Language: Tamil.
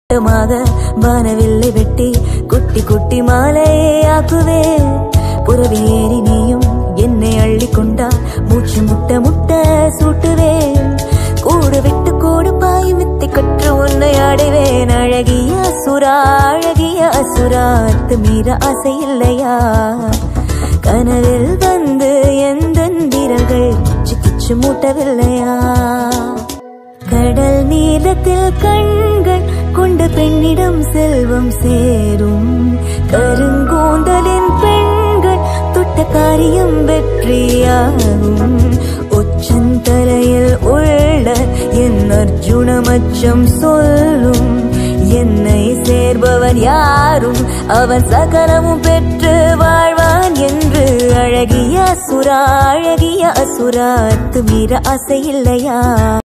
மாக வானவில்லை வெட்டி குட்டி குட்டி மாலையே ஆக்குவேன் புறவி ஏறி நீயும் என்னை அள்ளி கொண்டா மூச்சு முட்ட முட்ட சூட்டுவேன் கூடு விட்டு கூடு பாய் வித்தை கற்று உன்னை அடைவேன் அழகிய அசுரா அழகிய அசுரா அத்து மீற ஆசை இல்லையா கனவில் வந்து எந்த வீரர்கள் கிச்சு கிச்சு மூட்டவில்லையா கடல் நீளத்தில் கண்கள் கொண்ட பெண்ணிடம் செல்வம் சேரும் கருங்கூந்தலின் பெண்கள் தொட்ட காரியம் வெற்றியாகும் உச்சந்தலையில் உள்ள என் அர்ஜுனமச்சம் சொல்லும் என்னை சேர்பவன் யாரும் அவன் சகலமும் பெற்று வாழ்வான் என்று அழகிய அசுரா அழகிய அசுரா அத்து மீற ஆசை இல்லையா